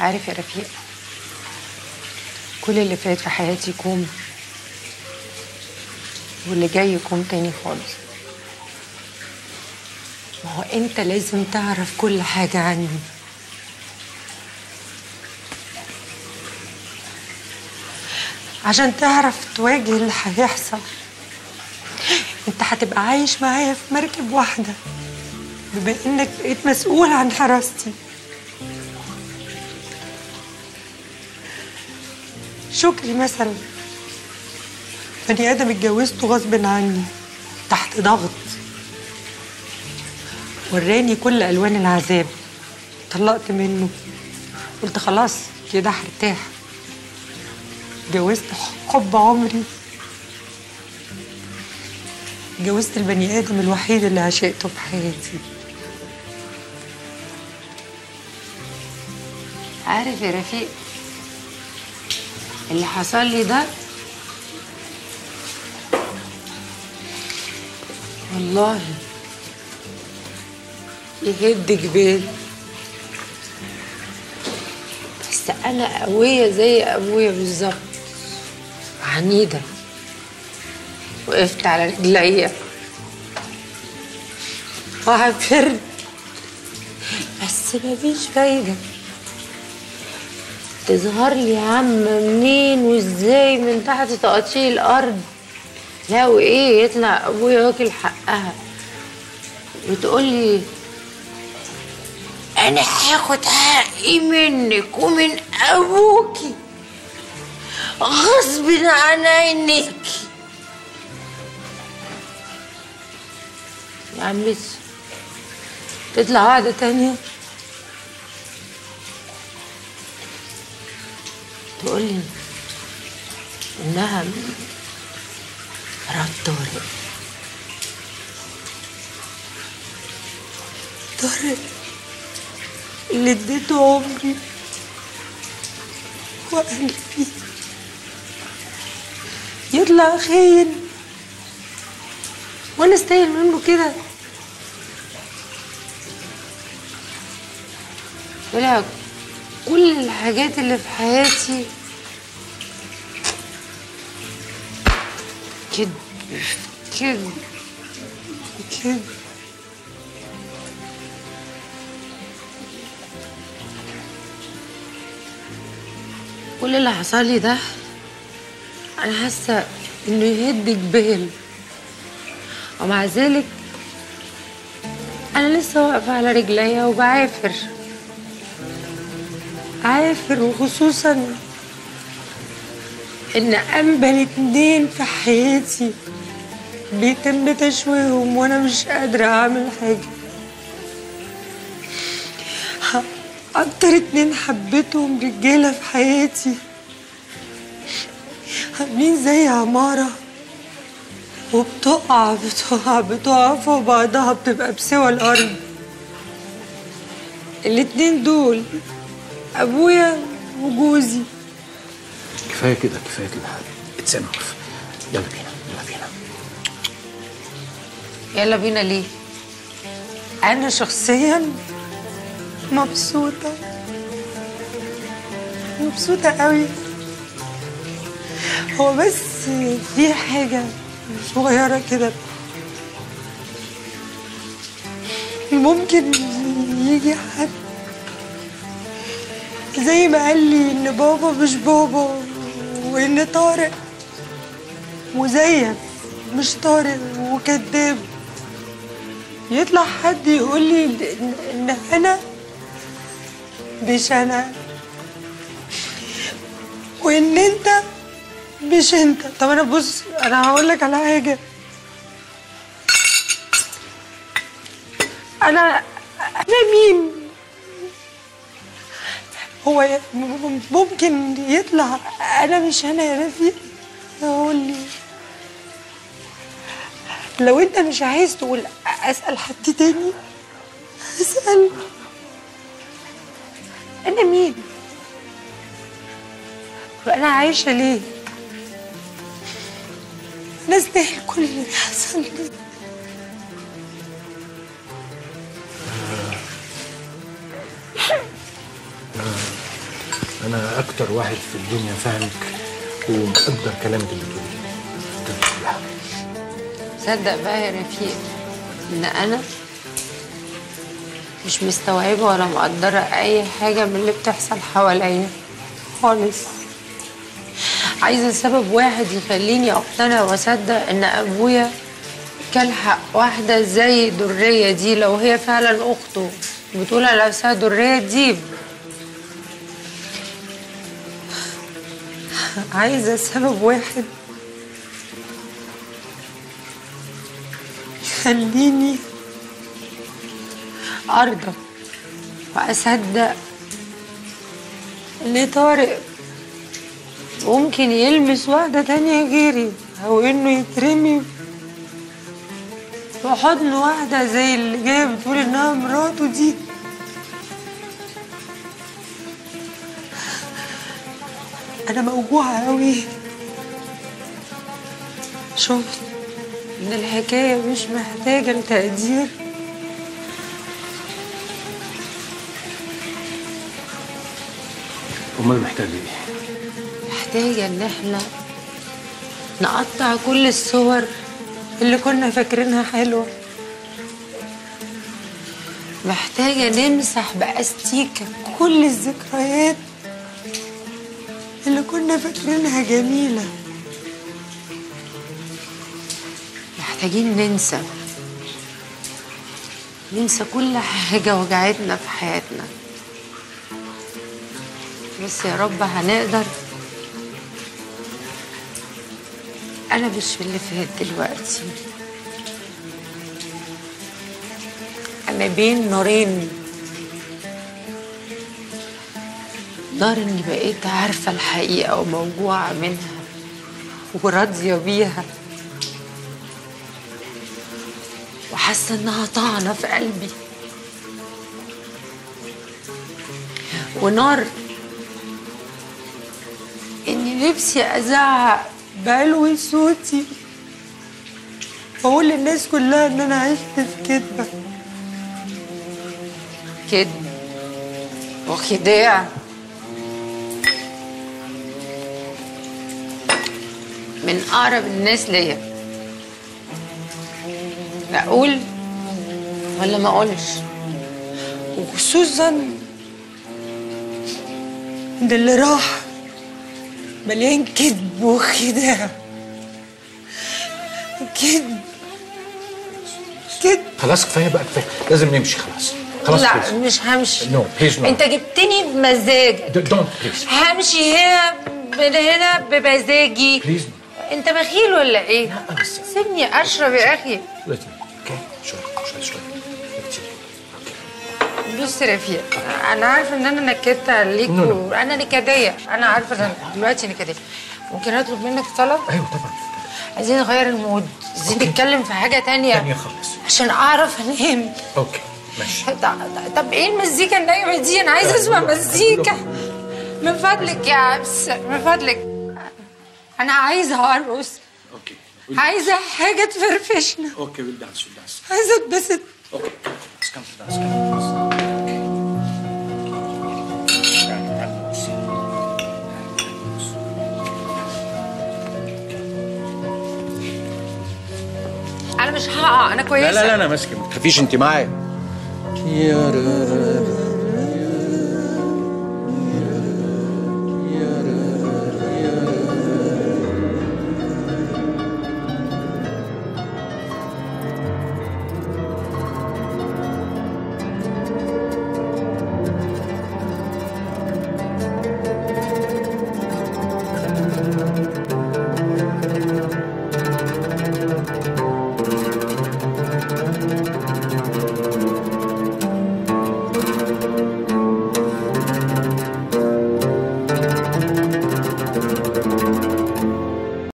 عارف يا رفيق كل اللي فات في حياتي كوم واللي جاي كوم تاني خالص ما هو انت لازم تعرف كل حاجة عني عشان تعرف تواجه اللي هيحصل انت هتبقى عايش معايا في مركب واحدة بما انك بقيت مسؤول عن حراستي شكري مثلا بني ادم اتجوزته غصب عني تحت ضغط وراني كل الوان العذاب طلقت منه قلت خلاص كده هرتاح اتجوزت حب عمري اتجوزت البني ادم الوحيد اللي عشقته في حياتي عارف يا رفيق اللي حصل لي ده والله يهد جبال بس انا قويه زي ابويا بالظبط عنيده وقفت على رجليا وعفرت بس مفيش فايدة تظهر لي عامة منين وازاي من تحت تقطيع الأرض لا وإيه يطلع أبويا واكل حقها وتقول لي أنا هاخد حقي منك ومن أبوكي غصب عن عينيكي يا عم لسه تطلع واحدة تانية تقول لي إنها مرات طارق طارق اللي اديته عمري وقلبي يطلع خاين وانا استاهل منه كده طلع كل الحاجات اللي في حياتي كذب كذب كذب كل اللي حصل لي ده انا حاسه انه يهد جبال ومع ذلك انا لسه واقفه على رجليا وبعافر عافر وخصوصا ان انبل اتنين في حياتي بيتم تشويههم وانا مش قادره اعمل حاجه ح- اكتر اتنين حبيتهم رجاله في حياتي عاملين زي عماره وبتقع بتقع بتقع فوق بعضها بتبقى بسوى الارض الاتنين دول ابويا وجوزي كفايه كده كفايه كده اتسامح يلا بينا يلا بينا يلا بينا ليه انا شخصيا مبسوطه مبسوطه قوي هو بس في حاجه صغيره كده ممكن يجي حد زي ما قال لي ان بابا مش بابا وان طارق مزيف مش طارق وكذاب يطلع حد يقول لي ان إن انا مش انا وان انت مش انت طب انا بص انا هقول لك على حاجه انا انا مين هو ي- م- ممكن يطلع انا مش انا يا رفيق اقول لي لو انت مش عايز تقول اسال حد تاني اسال انا مين وانا عايشه ليه انا استاهل كل اللي بيحصل لي انا اكتر واحد في الدنيا فاهمك ومقدر كلامك اللي بتقوليه انت كلها صدق بقى يا رفيق ان انا مش مستوعبه ولا مقدره اي حاجه من اللي بتحصل حواليا خالص عايزه سبب واحد يخليني اقتنع واصدق ان ابويا كان حق واحده زي دريه دي لو هي فعلا اخته بتقول على نفسها دريه ديب عايزه سبب واحد يخليني أرضى وأصدق إن طارق ممكن يلمس واحدة تانية غيري أو إنه يترمي في حضن واحدة زي اللي جاية بتقول إنها مراته دي أنا موجوعة أوي شفت إن الحكاية مش محتاجة لتقدير امال محتاج ايه؟ محتاجة إن إحنا نقطع كل الصور اللي كنا فاكرينها حلوة محتاجة نمسح بأستيكة كل الذكريات اللي كنا فاكرينها جميلة محتاجين ننسى ننسى كل حاجة وجعتنا في حياتنا بس يا رب هنقدر أنا مش في اللي فات دلوقتي أنا بين نارين نار إني بقيت عارفة الحقيقة وموجوعة منها وراضية بيها وحاسة إنها طعنة في قلبي ونار إني نفسي أزعق بعلو صوتي وأقول للناس كلها إن أنا عشت في كدبة كدب وخداع من أقرب الناس ليا أقول ولا ما أقولش وخصوصا ده اللي راح مليان كذب وخداع كذب كذب خلاص كفايه بقى كفايه لازم نمشي خلاص خلاص لا please. مش همشي No, please no. انت جبتني بمزاج D- don't please همشي هنا من هنا بمزاجي Please. انت بخيل ولا ايه؟ لا بس سيبني اشرب يا اخي let me okay شويه شويه شويه كتير. Okay. بص يا رفيق انا عارفه ان انا نكدت عليك No, no. وانا نكديه انا عارفه ان أنا دلوقتي نكديه ممكن اطلب منك طلب ايوه طبعا عايزين نغير المود عايزين أوكي. نتكلم في حاجه تانية تانية خالص عشان اعرف انام اوكي ماشي طب- طب ايه المزيكا النايمه دي انا عايزه اسمع مزيكا من فضلك يا عبس من فضلك انا عايزه ارقص اوكي عايزه حاجه تفرفشنا اوكي we'll dance we'll dance عايزه اتبسط اوكي let's come to dance come to dance تعال- تعال نرقص. انا مش هقع انا كويسه لا لا لا انا ماسك ما تخافيش انت معايا يا را را